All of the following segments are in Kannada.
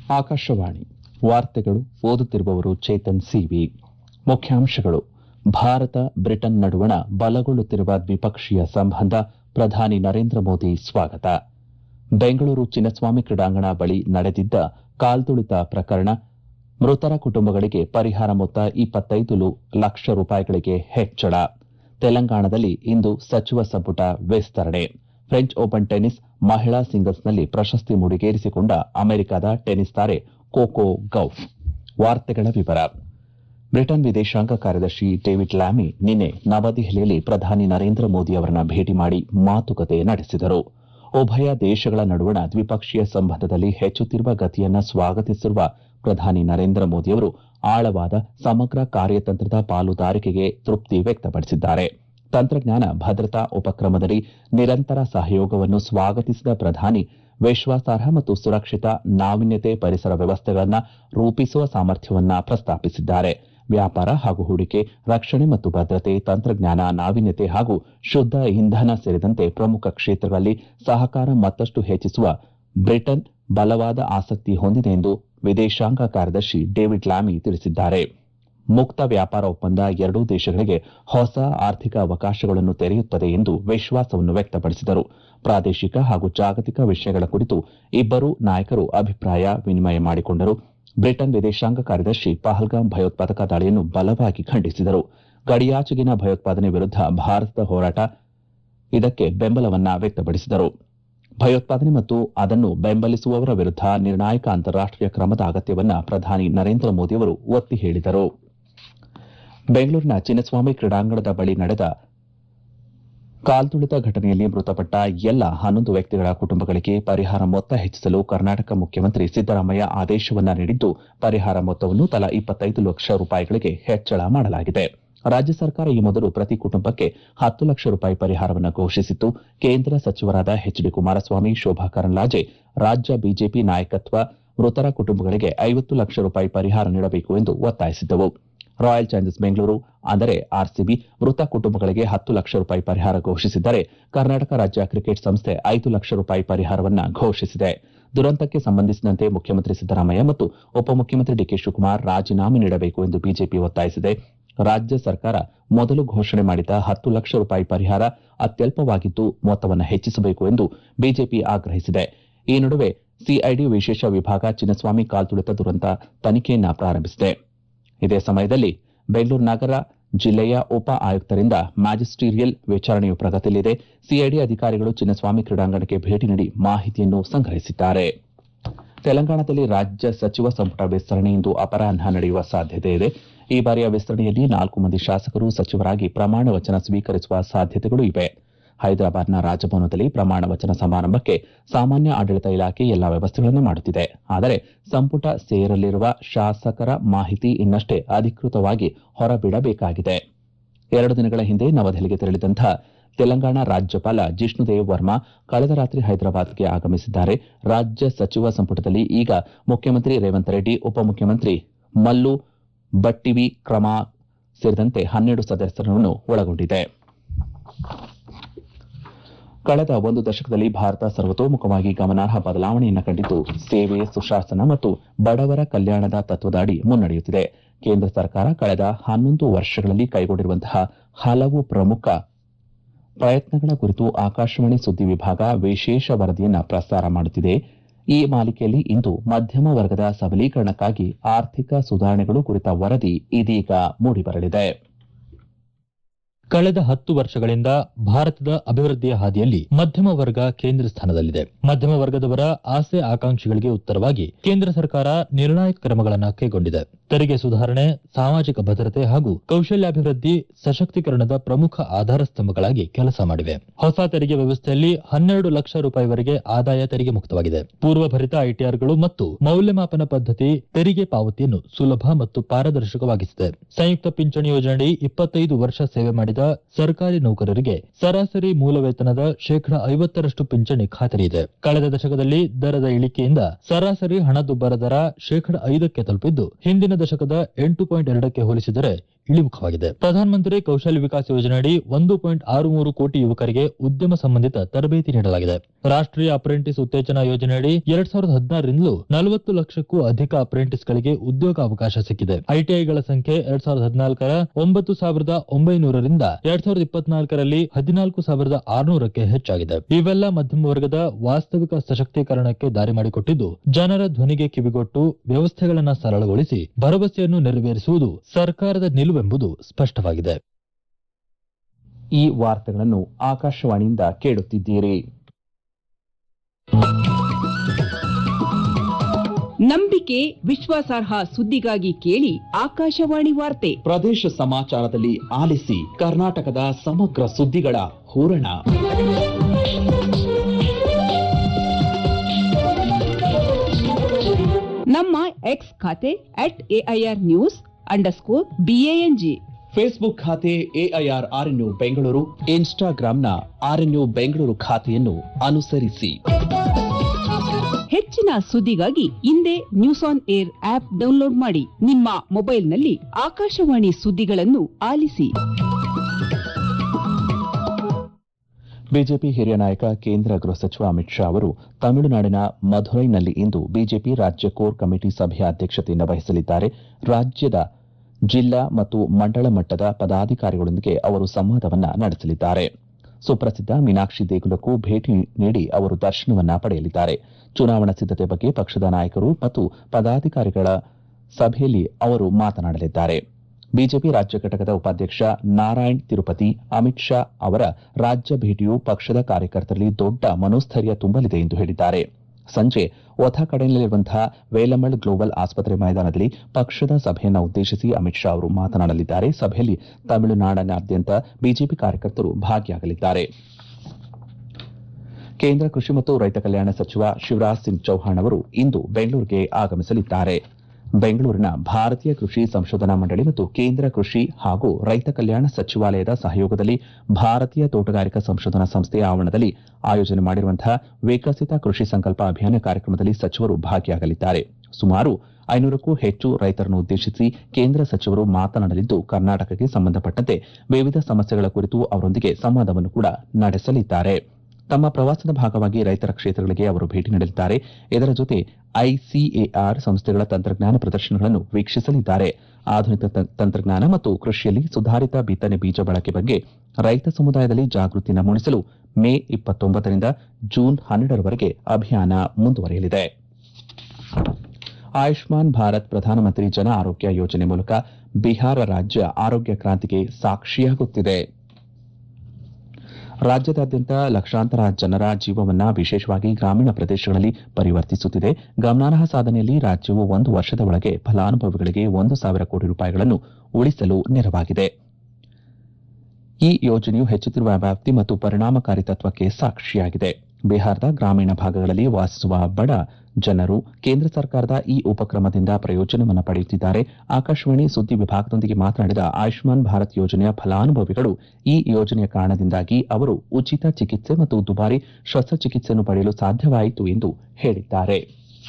ಆಕಾಶವಾಣಿ ವಾರ್ತೆಗಳು ಓದುತ್ತಿರುವವರು ಚೇತನ್ ಸಿವಿ ಮುಖ್ಯಾಂಶಗಳು ಭಾರತ ಬ್ರಿಟನ್ ನಡುವಣ ಬಲಗೊಳ್ಳುತ್ತಿರುವ ದ್ವಿಪಕ್ಷೀಯ ಸಂಬಂಧ ಪ್ರಧಾನಿ ನರೇಂದ್ರ ಮೋದಿ ಸ್ವಾಗತ ಬೆಂಗಳೂರು ಚಿನ್ನಸ್ವಾಮಿ ಕ್ರೀಡಾಂಗಣ ಬಳಿ ನಡೆದಿದ್ದ ಕಾಲ್ತುಳಿತ ಪ್ರಕರಣ ಮೃತರ ಕುಟುಂಬಗಳಿಗೆ ಪರಿಹಾರ ಮೊತ್ತ ಇಪ್ಪತ್ತೈದು ಲಕ್ಷ ರೂಪಾಯಿಗಳಿಗೆ ಹೆಚ್ಚಳ ತೆಲಂಗಾಣದಲ್ಲಿ ಇಂದು ಸಚಿವ ಸಂಪುಟ ವಿಸ್ತರಣೆ ಫ್ರೆಂಚ್ ಓಪನ್ ಟೆನಿಸ್ ಮಹಿಳಾ ಸಿಂಗಲ್ಸ್ನಲ್ಲಿ ಪ್ರಶಸ್ತಿ ಮುಡಿಗೇರಿಸಿಕೊಂಡ ಅಮೆರಿಕದ ಟೆನಿಸ್ ತಾರೆ ಕೋಕೋ ಗೌಫ್ ವಾರ್ತೆಗಳ ವಿವರ ಬ್ರಿಟನ್ ವಿದೇಶಾಂಗ ಕಾರ್ಯದರ್ಶಿ ಡೇವಿಡ್ ಲ್ಯಾಮಿ ನಿನ್ನೆ ನವದೆಹಲಿಯಲ್ಲಿ ಪ್ರಧಾನಿ ನರೇಂದ್ರ ಮೋದಿ ಅವರನ್ನ ಭೇಟಿ ಮಾಡಿ ಮಾತುಕತೆ ನಡೆಸಿದರು ಉಭಯ ದೇಶಗಳ ನಡುವಣ ದ್ವಿಪಕ್ಷೀಯ ಸಂಬಂಧದಲ್ಲಿ ಹೆಚ್ಚುತ್ತಿರುವ ಗತಿಯನ್ನ ಸ್ವಾಗತಿಸಿರುವ ಪ್ರಧಾನಿ ನರೇಂದ್ರ ಮೋದಿಯವರು ಆಳವಾದ ಸಮಗ್ರ ಕಾರ್ಯತಂತ್ರದ ಪಾಲುದಾರಿಕೆಗೆ ತೃಪ್ತಿ ವ್ಯಕ್ತಪಡಿಸಿದ್ದಾರೆ ತಂತ್ರಜ್ಞಾನ ಭದ್ರತಾ ಉಪಕ್ರಮದಲ್ಲಿ ನಿರಂತರ ಸಹಯೋಗವನ್ನು ಸ್ವಾಗತಿಸಿದ ಪ್ರಧಾನಿ ವಿಶ್ವಾಸಾರ್ಹ ಮತ್ತು ಸುರಕ್ಷಿತ ನಾವೀನ್ಯತೆ ಪರಿಸರ ವ್ಯವಸ್ಥೆಗಳನ್ನು ರೂಪಿಸುವ ಸಾಮರ್ಥ್ಯವನ್ನ ಪ್ರಸ್ತಾಪಿಸಿದ್ದಾರೆ ವ್ಯಾಪಾರ ಹಾಗೂ ಹೂಡಿಕೆ ರಕ್ಷಣೆ ಮತ್ತು ಭದ್ರತೆ ತಂತ್ರಜ್ಞಾನ ನಾವೀನ್ಯತೆ ಹಾಗೂ ಶುದ್ದ ಇಂಧನ ಸೇರಿದಂತೆ ಪ್ರಮುಖ ಕ್ಷೇತ್ರಗಳಲ್ಲಿ ಸಹಕಾರ ಮತ್ತಷ್ಟು ಹೆಚ್ಚಿಸುವ ಬ್ರಿಟನ್ ಬಲವಾದ ಆಸಕ್ತಿ ಹೊಂದಿದೆ ಎಂದು ವಿದೇಶಾಂಗ ಕಾರ್ಯದರ್ಶಿ ಡೇವಿಡ್ ಲ್ಯಾಮಿ ತಿಳಿಸಿದ್ದಾರೆ ಮುಕ್ತ ವ್ಯಾಪಾರ ಒಪ್ಪಂದ ಎರಡೂ ದೇಶಗಳಿಗೆ ಹೊಸ ಆರ್ಥಿಕ ಅವಕಾಶಗಳನ್ನು ತೆರೆಯುತ್ತದೆ ಎಂದು ವಿಶ್ವಾಸವನ್ನು ವ್ಯಕ್ತಪಡಿಸಿದರು ಪ್ರಾದೇಶಿಕ ಹಾಗೂ ಜಾಗತಿಕ ವಿಷಯಗಳ ಕುರಿತು ಇಬ್ಬರೂ ನಾಯಕರು ಅಭಿಪ್ರಾಯ ವಿನಿಮಯ ಮಾಡಿಕೊಂಡರು ಬ್ರಿಟನ್ ವಿದೇಶಾಂಗ ಕಾರ್ಯದರ್ಶಿ ಪಹಲ್ಗಾಮ್ ಭಯೋತ್ಪಾದಕ ದಾಳಿಯನ್ನು ಬಲವಾಗಿ ಖಂಡಿಸಿದರು ಗಡಿಯಾಚೆಗಿನ ಭಯೋತ್ಪಾದನೆ ವಿರುದ್ದ ಭಾರತದ ಹೋರಾಟ ಇದಕ್ಕೆ ಬೆಂಬಲವನ್ನ ವ್ಯಕ್ತಪಡಿಸಿದರು ಭಯೋತ್ಪಾದನೆ ಮತ್ತು ಅದನ್ನು ಬೆಂಬಲಿಸುವವರ ವಿರುದ್ದ ನಿರ್ಣಾಯಕ ಅಂತಾರಾಷ್ಟೀಯ ಕ್ರಮದ ಅಗತ್ಯವನ್ನ ಪ್ರಧಾನಿ ನರೇಂದ್ರ ಮೋದಿಯವರು ಒತ್ತಿ ಹೇಳಿದರು ಬೆಂಗಳೂರಿನ ಚಿನ್ನಸ್ವಾಮಿ ಕ್ರೀಡಾಂಗಣದ ಬಳಿ ನಡೆದ ಕಾಲ್ತುಳಿತ ಘಟನೆಯಲ್ಲಿ ಮೃತಪಟ್ಟ ಎಲ್ಲ ಹನ್ನೊಂದು ವ್ಯಕ್ತಿಗಳ ಕುಟುಂಬಗಳಿಗೆ ಪರಿಹಾರ ಮೊತ್ತ ಹೆಚ್ಚಿಸಲು ಕರ್ನಾಟಕ ಮುಖ್ಯಮಂತ್ರಿ ಸಿದ್ದರಾಮಯ್ಯ ಆದೇಶವನ್ನ ನೀಡಿದ್ದು ಪರಿಹಾರ ಮೊತ್ತವನ್ನು ತಲಾ ಇಪ್ಪತ್ತೈದು ಲಕ್ಷ ರೂಪಾಯಿಗಳಿಗೆ ಹೆಚ್ಚಳ ಮಾಡಲಾಗಿದೆ ರಾಜ್ಯ ಸರ್ಕಾರ ಈ ಮೊದಲು ಪ್ರತಿ ಕುಟುಂಬಕ್ಕೆ ಹತ್ತು ಲಕ್ಷ ರೂಪಾಯಿ ಪರಿಹಾರವನ್ನು ಘೋಷಿಸಿತ್ತು ಕೇಂದ್ರ ಸಚಿವರಾದ ಎಚ್ ಡಿ ಕುಮಾರಸ್ವಾಮಿ ಶೋಭಾ ಕರಂದ್ಲಾಜೆ ರಾಜ್ಯ ಬಿಜೆಪಿ ನಾಯಕತ್ವ ಮೃತರ ಕುಟುಂಬಗಳಿಗೆ ಐವತ್ತು ಲಕ್ಷ ರೂಪಾಯಿ ಪರಿಹಾರ ನೀಡಬೇಕು ಎಂದು ಒತ್ತಾಯಿಸಿದ್ದವು ರಾಯಲ್ ಚಾಲೆಂಜರ್ಸ್ ಬೆಂಗಳೂರು ಅಂದರೆ ಆರ್ಸಿಬಿ ಮೃತ ಕುಟುಂಬಗಳಿಗೆ ಹತ್ತು ಲಕ್ಷ ರೂಪಾಯಿ ಪರಿಹಾರ ಘೋಷಿಸಿದ್ದರೆ ಕರ್ನಾಟಕ ರಾಜ್ಯ ಕ್ರಿಕೆಟ್ ಸಂಸ್ಥೆ ಐದು ಲಕ್ಷ ರೂಪಾಯಿ ಪರಿಹಾರವನ್ನ ಘೋಷಿಸಿದೆ ದುರಂತಕ್ಕೆ ಸಂಬಂಧಿಸಿದಂತೆ ಮುಖ್ಯಮಂತ್ರಿ ಸಿದ್ದರಾಮಯ್ಯ ಮತ್ತು ಉಪಮುಖ್ಯಮಂತ್ರಿ ಡಿಕೆ ಶಿವಕುಮಾರ್ ರಾಜೀನಾಮೆ ನೀಡಬೇಕು ಎಂದು ಬಿಜೆಪಿ ಒತ್ತಾಯಿಸಿದೆ ರಾಜ್ಯ ಸರ್ಕಾರ ಮೊದಲು ಘೋಷಣೆ ಮಾಡಿದ ಹತ್ತು ಲಕ್ಷ ರೂಪಾಯಿ ಪರಿಹಾರ ಅತ್ಯಲ್ಪವಾಗಿದ್ದು ಮೊತ್ತವನ್ನು ಹೆಚ್ಚಿಸಬೇಕು ಎಂದು ಬಿಜೆಪಿ ಆಗ್ರಹಿಸಿದೆ ಈ ನಡುವೆ ಸಿಐಡಿ ವಿಶೇಷ ವಿಭಾಗ ಚಿನ್ನಸ್ವಾಮಿ ಕಾಲ್ತುಳಿತ ದುರಂತ ತನಿಖೆಯನ್ನ ಪ್ರಾರಂಭಿಸಿದೆ ಇದೇ ಸಮಯದಲ್ಲಿ ಬೆಂಗಳೂರು ನಗರ ಜಿಲ್ಲೆಯ ಉಪ ಆಯುಕ್ತರಿಂದ ಮ್ಯಾಜಿಸ್ಟೀರಿಯಲ್ ವಿಚಾರಣೆಯು ಪ್ರಗತಿಯಲ್ಲಿದೆ ಸಿಐಡಿ ಅಧಿಕಾರಿಗಳು ಚಿನ್ನಸ್ವಾಮಿ ಕ್ರೀಡಾಂಗಣಕ್ಕೆ ಭೇಟಿ ನೀಡಿ ಮಾಹಿತಿಯನ್ನು ಸಂಗ್ರಹಿಸಿದ್ದಾರೆ ತೆಲಂಗಾಣದಲ್ಲಿ ರಾಜ್ಯ ಸಚಿವ ಸಂಪುಟ ವಿಸ್ತರಣೆ ಇಂದು ಅಪರಾಹ್ನ ನಡೆಯುವ ಸಾಧ್ಯತೆ ಇದೆ ಈ ಬಾರಿಯ ವಿಸ್ತರಣೆಯಲ್ಲಿ ನಾಲ್ಕು ಮಂದಿ ಶಾಸಕರು ಸಚಿವರಾಗಿ ಪ್ರಮಾಣ ವಚನ ಸ್ವೀಕರಿಸುವ ಸಾಧ್ಯತೆಗಳು ಇವೆ ಹೈದರಾಬಾದ್ನ ರಾಜಭವನದಲ್ಲಿ ಪ್ರಮಾಣ ವಚನ ಸಮಾರಂಭಕ್ಕೆ ಸಾಮಾನ್ಯ ಆಡಳಿತ ಇಲಾಖೆ ಎಲ್ಲಾ ವ್ಯವಸ್ಥೆಗಳನ್ನು ಮಾಡುತ್ತಿದೆ ಆದರೆ ಸಂಪುಟ ಸೇರಲಿರುವ ಶಾಸಕರ ಮಾಹಿತಿ ಇನ್ನಷ್ಟೇ ಅಧಿಕೃತವಾಗಿ ಹೊರಬಿಡಬೇಕಾಗಿದೆ ಎರಡು ದಿನಗಳ ಹಿಂದೆ ನವದೆಹಲಿಗೆ ತೆರಳಿದಂತಹ ತೆಲಂಗಾಣ ರಾಜ್ಯಪಾಲ ಜಿಷ್ಣುದೇವ್ ವರ್ಮಾ ಕಳೆದ ರಾತ್ರಿ ಹೈದರಾಬಾದ್ಗೆ ಆಗಮಿಸಿದ್ದಾರೆ ರಾಜ್ಯ ಸಚಿವ ಸಂಪುಟದಲ್ಲಿ ಈಗ ಮುಖ್ಯಮಂತ್ರಿ ರೇವಂತ್ ರೆಡ್ಡಿ ಉಪಮುಖ್ಯಮಂತ್ರಿ ಮಲ್ಲು ಬಟ್ಟಿವಿ ಕ್ರಮ ಸೇರಿದಂತೆ ಹನ್ನೆರಡು ಸದಸ್ಯರನ್ನು ಒಳಗೊಂಡಿದೆ ಕಳೆದ ಒಂದು ದಶಕದಲ್ಲಿ ಭಾರತ ಸರ್ವತೋಮುಖವಾಗಿ ಗಮನಾರ್ಹ ಬದಲಾವಣೆಯನ್ನು ಕಂಡಿದ್ದು ಸೇವೆ ಸುಶಾಸನ ಮತ್ತು ಬಡವರ ಕಲ್ಯಾಣದ ತತ್ವದ ಅಡಿ ಮುನ್ನಡೆಯುತ್ತಿದೆ ಕೇಂದ್ರ ಸರ್ಕಾರ ಕಳೆದ ಹನ್ನೊಂದು ವರ್ಷಗಳಲ್ಲಿ ಕೈಗೊಂಡಿರುವಂತಹ ಹಲವು ಪ್ರಮುಖ ಪ್ರಯತ್ನಗಳ ಕುರಿತು ಆಕಾಶವಾಣಿ ಸುದ್ದಿ ವಿಭಾಗ ವಿಶೇಷ ವರದಿಯನ್ನ ಪ್ರಸಾರ ಮಾಡುತ್ತಿದೆ ಈ ಮಾಲಿಕೆಯಲ್ಲಿ ಇಂದು ಮಧ್ಯಮ ವರ್ಗದ ಸಬಲೀಕರಣಕ್ಕಾಗಿ ಆರ್ಥಿಕ ಸುಧಾರಣೆಗಳು ಕುರಿತ ವರದಿ ಇದೀಗ ಮೂಡಿಬರಲಿದೆ ಕಳೆದ ಹತ್ತು ವರ್ಷಗಳಿಂದ ಭಾರತದ ಅಭಿವೃದ್ಧಿಯ ಹಾದಿಯಲ್ಲಿ ಮಧ್ಯಮ ವರ್ಗ ಕೇಂದ್ರ ಸ್ಥಾನದಲ್ಲಿದೆ ಮಧ್ಯಮ ವರ್ಗದವರ ಆಸೆ ಆಕಾಂಕ್ಷೆಗಳಿಗೆ ಉತ್ತರವಾಗಿ ಕೇಂದ್ರ ಸರ್ಕಾರ ನಿರ್ಣಾಯಕ ಕ್ರಮಗಳನ್ನು ಕೈಗೊಂಡಿದೆ ತೆರಿಗೆ ಸುಧಾರಣೆ ಸಾಮಾಜಿಕ ಭದ್ರತೆ ಹಾಗೂ ಕೌಶಲ್ಯಾಭಿವೃದ್ಧಿ ಸಶಕ್ತೀಕರಣದ ಪ್ರಮುಖ ಆಧಾರ ಸ್ತಂಭಗಳಾಗಿ ಕೆಲಸ ಮಾಡಿವೆ ಹೊಸ ತೆರಿಗೆ ವ್ಯವಸ್ಥೆಯಲ್ಲಿ ಹನ್ನೆರಡು ಲಕ್ಷ ರೂಪಾಯಿವರೆಗೆ ಆದಾಯ ತೆರಿಗೆ ಮುಕ್ತವಾಗಿದೆ ಪೂರ್ವಭರಿತ ಐಟಿಆರ್ಗಳು ಮತ್ತು ಮೌಲ್ಯಮಾಪನ ಪದ್ಧತಿ ತೆರಿಗೆ ಪಾವತಿಯನ್ನು ಸುಲಭ ಮತ್ತು ಪಾರದರ್ಶಕವಾಗಿಸಿದೆ ಸಂಯುಕ್ತ ಪಿಂಚಣಿ ಯೋಜನೆಯಡಿ ಇಪ್ಪತ್ತೈದು ವರ್ಷ ಸೇವೆ ಮಾಡಿದ ಸರ್ಕಾರಿ ನೌಕರರಿಗೆ ಸರಾಸರಿ ಮೂಲ ವೇತನದ ಶೇಕಡಾ ಐವತ್ತರಷ್ಟು ಪಿಂಚಣಿ ಖಾತರಿ ಇದೆ ಕಳೆದ ದಶಕದಲ್ಲಿ ದರದ ಇಳಿಕೆಯಿಂದ ಸರಾಸರಿ ಹಣದುಬ್ಬರ ದರ ಶೇಕಡಾ ಐದಕ್ಕೆ ತಲುಪಿದ್ದು ಹಿಂದಿನ ದಶಕದ ಎಂಟು ಪಾಯಿಂಟ್ ಎರಡಕ್ಕೆ ಹೋಲಿಸಿದರೆ ಇಳಿಮುಖವಾಗಿದೆ ಪ್ರಧಾನಮಂತ್ರಿ ಕೌಶಲ್ಯ ವಿಕಾಸ್ ಯೋಜನೆಯಡಿ ಒಂದು ಪಾಯಿಂಟ್ ಆರು ಮೂರು ಕೋಟಿ ಯುವಕರಿಗೆ ಉದ್ಯಮ ಸಂಬಂಧಿತ ತರಬೇತಿ ನೀಡಲಾಗಿದೆ ರಾಷ್ಟ್ರೀಯ ಅಪ್ರೆಂಟಿಸ್ ಉತ್ತೇಜನ ಯೋಜನೆಯಡಿ ಎರಡ್ ಸಾವಿರದ ಹದಿನಾರರಿಂದಲೂ ನಲವತ್ತು ಲಕ್ಷಕ್ಕೂ ಅಧಿಕ ಅಪ್ರೆಂಟಿಸ್ಗಳಿಗೆ ಉದ್ಯೋಗಾವಕಾಶ ಸಿಕ್ಕಿದೆ ಐಟಿಐಗಳ ಸಂಖ್ಯೆ ಎರಡ್ ಸಾವಿರದ ಹದಿನಾಲ್ಕರ ಒಂಬತ್ತು ಸಾವಿರದ ಒಂಬೈನೂರರಿಂದ ಎರಡ್ ಸಾವಿರದ ಇಪ್ಪತ್ನಾಲ್ಕರಲ್ಲಿ ಹದಿನಾಲ್ಕು ಸಾವಿರದ ಆರುನೂರಕ್ಕೆ ಹೆಚ್ಚಾಗಿದೆ ಇವೆಲ್ಲ ಮಧ್ಯಮ ವರ್ಗದ ವಾಸ್ತವಿಕ ಸಶಕ್ತೀಕರಣಕ್ಕೆ ದಾರಿ ಮಾಡಿಕೊಟ್ಟಿದ್ದು ಜನರ ಧ್ವನಿಗೆ ಕಿವಿಗೊಟ್ಟು ವ್ಯವಸ್ಥೆಗಳನ್ನು ಸರಳಗೊಳಿಸಿ ಭರವಸೆಯನ್ನು ನೆರವೇರಿಸುವುದು ಸರ್ಕಾರದ ನಿಲುವೆಂಬುದು ಸ್ಪಷ್ಟವಾಗಿದೆ ಈ ವಾರ್ತೆಗಳನ್ನು ಆಕಾಶವಾಣಿಯಿಂದ ಕೇಳುತ್ತಿದ್ದೀರಿ ನಂಬಿಕೆ ವಿಶ್ವಾಸಾರ್ಹ ಸುದ್ದಿಗಾಗಿ ಕೇಳಿ ಆಕಾಶವಾಣಿ ವಾರ್ತೆ ಪ್ರದೇಶ ಸಮಾಚಾರದಲ್ಲಿ ಆಲಿಸಿ ಕರ್ನಾಟಕದ ಸಮಗ್ರ ಸುದ್ದಿಗಳ ಹೂರಣ ನಮ್ಮ ಎಕ್ಸ್ ಖಾತೆ at AIR news underscore BANG Facebook ಖಾತೆ ಎಐಆರ್ ಆರ್ಎನ್ಯು ಬೆಂಗಳೂರು ಇನ್ಸ್ಟಾಗ್ರಾಂನ ಆರ್ಎನ್ಯು ಬೆಂಗಳೂರು ಖಾತೆಯನ್ನು ಅನುಸರಿಸಿ ಹೆಚ್ಚಿನ ಸುದ್ದಿಗಾಗಿ ಹಿಂದೆ news on air app download ಮಾಡಿ ನಿಮ್ಮ ಮೊಬೈಲ್ನಲ್ಲಿ ಆಕಾಶವಾಣಿ ಸುದ್ದಿಗಳನ್ನು ಆಲಿಸಿ ಬಿಜೆಪಿ ಹಿರಿಯ ನಾಯಕ ಕೇಂದ್ರ ಗೃಹ ಸಚಿವ ಅಮಿತ್ ಶಾ ಅವರು ತಮಿಳುನಾಡಿನ ಮಧುರೈನಲ್ಲಿ ಇಂದು ಬಿಜೆಪಿ ರಾಜ್ಯ ಕೋರ್ ಕಮಿಟಿ ಸಭೆಯ ಅಧ್ಯಕ್ಷತೆಯನ್ನು ವಹಿಸಲಿದ್ದಾರೆ ರಾಜ್ಯದ ಜಿಲ್ಲಾ ಮತ್ತು ಮಂಡಳ ಮಟ್ಟದ ಪದಾಧಿಕಾರಿಗಳೊಂದಿಗೆ ಅವರು ಸಂವಾದವನ್ನ ನಡೆಸಲಿದ್ದಾರೆ ಸುಪ್ರಸಿದ್ದ ಮೀನಾಕ್ಷಿ ದೇಗುಲಕ್ಕೂ ಭೇಟಿ ನೀಡಿ ಅವರು ದರ್ಶನವನ್ನ ಪಡೆಯಲಿದ್ದಾರೆ ಚುನಾವಣಾ ಸಿದ್ದತೆ ಬಗ್ಗೆ ಪಕ್ಷದ ನಾಯಕರು ಮತ್ತು ಪದಾಧಿಕಾರಿಗಳ ಸಭೆಯಲ್ಲಿ ಅವರು ಮಾತನಾಡಲಿದ್ದಾರೆ ಬಿಜೆಪಿ ರಾಜ್ಯ ಘಟಕದ ಉಪಾಧ್ಯಕ್ಷ ನಾರಾಯಣ್ ತಿರುಪತಿ ಅಮಿತ್ ಶಾ ಅವರ ರಾಜ್ಯ ಭೇಟಿಯು ಪಕ್ಷದ ಕಾರ್ಯಕರ್ತರಲ್ಲಿ ದೊಡ್ಡ ಮನೋಸ್ಥೈರ್ಯ ತುಂಬಲಿದೆ ಎಂದು ಹೇಳಿದ್ದಾರೆ ಸಂಜೆ ಒಥಾಕಡೆಯಲ್ಲಿರುವಂತಹ ವೇಲಮಳ್ ಗ್ಲೋಬಲ್ ಆಸ್ಪತ್ರೆ ಮೈದಾನದಲ್ಲಿ ಪಕ್ಷದ ಸಭೆಯನ್ನು ಉದ್ದೇಶಿಸಿ ಅಮಿತ್ ಶಾ ಅವರು ಮಾತನಾಡಲಿದ್ದಾರೆ ಸಭೆಯಲ್ಲಿ ತಮಿಳುನಾಡಿನಾದ್ಯಂತ ಬಿಜೆಪಿ ಕಾರ್ಯಕರ್ತರು ಭಾಗಿಯಾಗಲಿದ್ದಾರೆ ಕೇಂದ್ರ ಕೃಷಿ ಮತ್ತು ರೈತ ಕಲ್ಯಾಣ ಸಚಿವ ಶಿವರಾಜ್ ಸಿಂಗ್ ಚೌಹಾಣ್ ಅವರು ಇಂದು ಬೆಂಗಳೂರಿಗೆ ಆಗಮಿಸಲಿದ್ದಾರೆ ಬೆಂಗಳೂರಿನ ಭಾರತೀಯ ಕೃಷಿ ಸಂಶೋಧನಾ ಮಂಡಳಿ ಮತ್ತು ಕೇಂದ್ರ ಕೃಷಿ ಹಾಗೂ ರೈತ ಕಲ್ಯಾಣ ಸಚಿವಾಲಯದ ಸಹಯೋಗದಲ್ಲಿ ಭಾರತೀಯ ತೋಟಗಾರಿಕಾ ಸಂಶೋಧನಾ ಸಂಸ್ಥೆಯ ಆವರಣದಲ್ಲಿ ಆಯೋಜನೆ ಮಾಡಿರುವಂತಹ ವಿಕಸಿತ ಕೃಷಿ ಸಂಕಲ್ಪ ಅಭಿಯಾನ ಕಾರ್ಯಕ್ರಮದಲ್ಲಿ ಸಚಿವರು ಭಾಗಿಯಾಗಲಿದ್ದಾರೆ ಸುಮಾರು ಐನೂರಕ್ಕೂ ಹೆಚ್ಚು ರೈತರನ್ನು ಉದ್ದೇಶಿಸಿ ಕೇಂದ್ರ ಸಚಿವರು ಮಾತನಾಡಲಿದ್ದು ಕರ್ನಾಟಕಕ್ಕೆ ಸಂಬಂಧಪಟ್ಟಂತೆ ವಿವಿಧ ಸಮಸ್ಯೆಗಳ ಕುರಿತು ಅವರೊಂದಿಗೆ ಸಂವಾದವನ್ನು ಕೂಡ ನಡೆಸಲಿದ್ದಾರೆ ತಮ್ಮ ಪ್ರವಾಸದ ಭಾಗವಾಗಿ ರೈತರ ಕ್ಷೇತ್ರಗಳಿಗೆ ಅವರು ಭೇಟಿ ನೀಡಲಿದ್ದಾರೆ ಇದರ ಜೊತೆ ಐಸಿಎಆರ್ ಸಂಸ್ಥೆಗಳ ತಂತ್ರಜ್ಞಾನ ಪ್ರದರ್ಶನಗಳನ್ನು ವೀಕ್ಷಿಸಲಿದ್ದಾರೆ ಆಧುನಿಕ ತ- ತಂತ್ರಜ್ಞಾನ ಮತ್ತು ಕೃಷಿಯಲ್ಲಿ ಸುಧಾರಿತ ಬಿತ್ತನೆ ಬೀಜ ಬಳಕೆ ಬಗ್ಗೆ ರೈತ ಸಮುದಾಯದಲ್ಲಿ ಜಾಗೃತಿಯನ್ನು ಮೂಡಿಸಲು ಮೇ ಇಪ್ಪತ್ತೊಂಬತ್ತರಿಂದ ಜೂನ್ ಹನ್ನೆರಡರವರೆಗೆ ಅಭಿಯಾನ ಮುಂದುವರಿಯಲಿದೆ ಆಯುಷ್ಮಾನ್ ಭಾರತ್ ಪ್ರಧಾನಮಂತ್ರಿ ಜನ ಆರೋಗ್ಯ ಯೋಜನೆ ಮೂಲಕ ಬಿಹಾರ ರಾಜ್ಯ ಆರೋಗ್ಯ ಕ್ರಾಂತಿಗೆ ಸಾಕ್ಷಿಯಾಗುತ್ತಿದೆ ರಾಜ್ಯದಾದ್ಯಂತ ಲಕ್ಷಾಂತರ ಜನರ ಜೀವವನ್ನ ವಿಶೇಷವಾಗಿ ಗ್ರಾಮೀಣ ಪ್ರದೇಶಗಳಲ್ಲಿ ಪರಿವರ್ತಿಸುತ್ತಿದೆ ಗಮನಾರ್ಹ ಸಾಧನೆಯಲ್ಲಿ ರಾಜ್ಯವು ಒಂದು ವರ್ಷದ ಒಳಗೆ ಫಲಾನುಭವಿಗಳಿಗೆ ಒಂದು ಸಾವಿರ ಕೋಟಿ ರೂಪಾಯಿಗಳನ್ನು ಉಳಿಸಲು ನೆರವಾಗಿದೆ ಈ ಯೋಜನೆಯು ಹೆಚ್ಚುತ್ತಿರುವ ವ್ಯಾಪ್ತಿ ಮತ್ತು ಪರಿಣಾಮಕಾರಿ ತತ್ವಕ್ಕೆ ಸಾಕ್ಷಿಯಾಗಿದೆ ಬಿಹಾರದ ಗ್ರಾಮೀಣ ಭಾಗಗಳಲ್ಲಿ ವಾಸಿಸುವ ಬಡ ಜನರು ಕೇಂದ್ರ ಸರ್ಕಾರದ ಈ ಉಪಕ್ರಮದಿಂದ ಪ್ರಯೋಜನವನ್ನು ಪಡೆಯುತ್ತಿದ್ದಾರೆ ಆಕಾಶವಾಣಿ ಸುದ್ದಿ ವಿಭಾಗದೊಂದಿಗೆ ಮಾತನಾಡಿದ ಆಯುಷ್ಮಾನ್ ಭಾರತ್ ಯೋಜನೆಯ ಫಲಾನುಭವಿಗಳು ಈ ಯೋಜನೆಯ ಕಾರಣದಿಂದಾಗಿ ಅವರು ಉಚಿತ ಚಿಕಿತ್ಸೆ ಮತ್ತು ದುಬಾರಿ ಶಸ್ತ್ರಚಿಕಿತ್ಸೆಯನ್ನು ಪಡೆಯಲು ಸಾಧ್ಯವಾಯಿತು ಎಂದು ಹೇಳಿದ್ದಾರೆ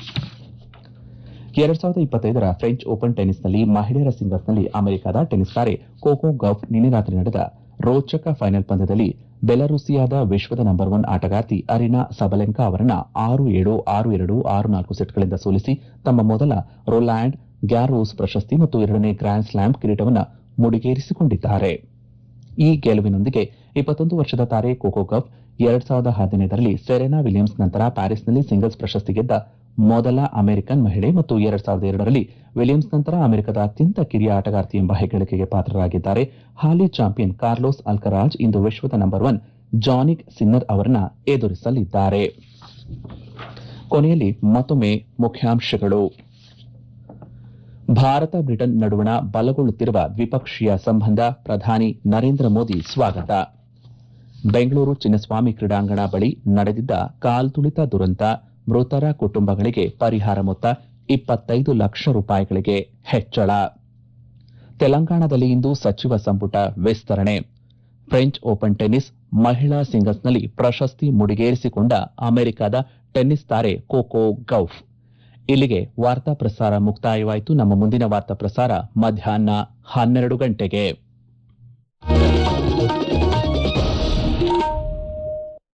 ಎರಡ್ ಸಾವಿರದ ಇಪ್ಪತ್ತೈದರ ಫ್ರೆಂಚ್ ಓಪನ್ ಟೆನಿಸ್ನಲ್ಲಿ ಮಹಿಳೆಯರ ಸಿಂಗಲ್ಸ್ನಲ್ಲಿ ಅಮೆರಿಕದ ಟೆನಿಸ್ ತಾರೆ ಕೋಕೋ ಗೌಫ್ ನಿನ್ನೆ ರಾತ್ರಿ ನಡೆದ ರೋಚಕ ಫೈನಲ್ ಪಂದ್ಯದಲ್ಲಿ ಬೆಲರುಸಿಯಾದ ವಿಶ್ವದ ನಂಬರ್ ಒನ್ ಆಟಗಾರ್ತಿ ಅರಿನಾ ಸಬಲೆಂಕಾ ಅವರನ್ನ ಆರು ಏಳು ಆರು ಎರಡು ಆರು ನಾಲ್ಕು ಸೆಟ್ಗಳಿಂದ ಸೋಲಿಸಿ ತಮ್ಮ ಮೊದಲ ರೊಲ್ಯಾಂಡ್ ಗ್ಯಾರೋಸ್ ಪ್ರಶಸ್ತಿ ಮತ್ತು ಎರಡನೇ ಗ್ರ್ಯಾಂಡ್ ಸ್ಲಾಮ್ ಕಿರೀಟವನ್ನು ಮುಡಿಗೇರಿಸಿಕೊಂಡಿದ್ದಾರೆ ಈ ಗೆಲುವಿನೊಂದಿಗೆ ಇಪ್ಪತ್ತೊಂದು ವರ್ಷದ ತಾರೆ ಕೋಕೋ ಕಪ್ ಎರಡ್ ಸಾವಿರದ ಹದಿನೈದರಲ್ಲಿ ಸೆರೆನಾ ವಿಲಿಯಮ್ಸ್ ನಂತರ ಪ್ಯಾರಿಸ್ನಲ್ಲಿ ಸಿಂಗಲ್ಸ್ ಪ್ರಶಸ್ತಿ ಗೆದ್ದ ಮೊದಲ ಅಮೆರಿಕನ್ ಮಹಿಳೆ ಮತ್ತು ಎರಡ್ ಸಾವಿರದ ಎರಡರಲ್ಲಿ ವಿಲಿಯಮ್ಸ್ ನಂತರ ಅಮೆರಿಕದ ಅತ್ಯಂತ ಕಿರಿಯ ಆಟಗಾರ್ತಿ ಎಂಬ ಹೆಗ್ಗಳಿಕೆಗೆ ಪಾತ್ರರಾಗಿದ್ದಾರೆ ಹಾಲಿ ಚಾಂಪಿಯನ್ ಕಾರ್ಲೋಸ್ ಅಲ್ಕರಾಜ್ ಇಂದು ವಿಶ್ವದ ನಂಬರ್ ಒನ್ ಜಾನಿಕ್ ಸಿನ್ನರ್ ಅವರನ್ನ ಎದುರಿಸಲಿದ್ದಾರೆ ಕೊನೆಯಲ್ಲಿ ಮತ್ತೊಮ್ಮೆ ಮುಖ್ಯಾಂಶಗಳು ಭಾರತ ಬ್ರಿಟನ್ ನಡುವಣ ಬಲಗೊಳ್ಳುತ್ತಿರುವ ದ್ವಿಪಕ್ಷೀಯ ಸಂಬಂಧ ಪ್ರಧಾನಿ ನರೇಂದ್ರ ಮೋದಿ ಸ್ವಾಗತ ಬೆಂಗಳೂರು ಚಿನ್ನಸ್ವಾಮಿ ಕ್ರೀಡಾಂಗಣ ಬಳಿ ನಡೆದಿದ್ದ ಕಾಲ್ತುಳಿತ ದುರಂತ ಮೃತರ ಕುಟುಂಬಗಳಿಗೆ ಪರಿಹಾರ ಮೊತ್ತ ಇಪ್ಪತ್ತೈದು ಲಕ್ಷ ರೂಪಾಯಿಗಳಿಗೆ ಹೆಚ್ಚಳ ತೆಲಂಗಾಣದಲ್ಲಿ ಇಂದು ಸಚಿವ ಸಂಪುಟ ವಿಸ್ತರಣೆ ಫ್ರೆಂಚ್ ಓಪನ್ ಟೆನ್ನಿಸ್ ಮಹಿಳಾ ಸಿಂಗಲ್ಸ್ನಲ್ಲಿ ಪ್ರಶಸ್ತಿ ಮುಡಿಗೇರಿಸಿಕೊಂಡ ಅಮೆರಿಕದ ಟೆನ್ನಿಸ್ ತಾರೆ ಕೋಕೋ ಗೌಫ್ ಇಲ್ಲಿಗೆ ವಾರ್ತಾ ಪ್ರಸಾರ ಮುಕ್ತಾಯವಾಯಿತು ನಮ್ಮ ಮುಂದಿನ ವಾರ್ತಾ ಪ್ರಸಾರ ಮಧ್ಯಾಹ್ನ ಹನ್ನೆರಡು ಗಂಟೆಗೆ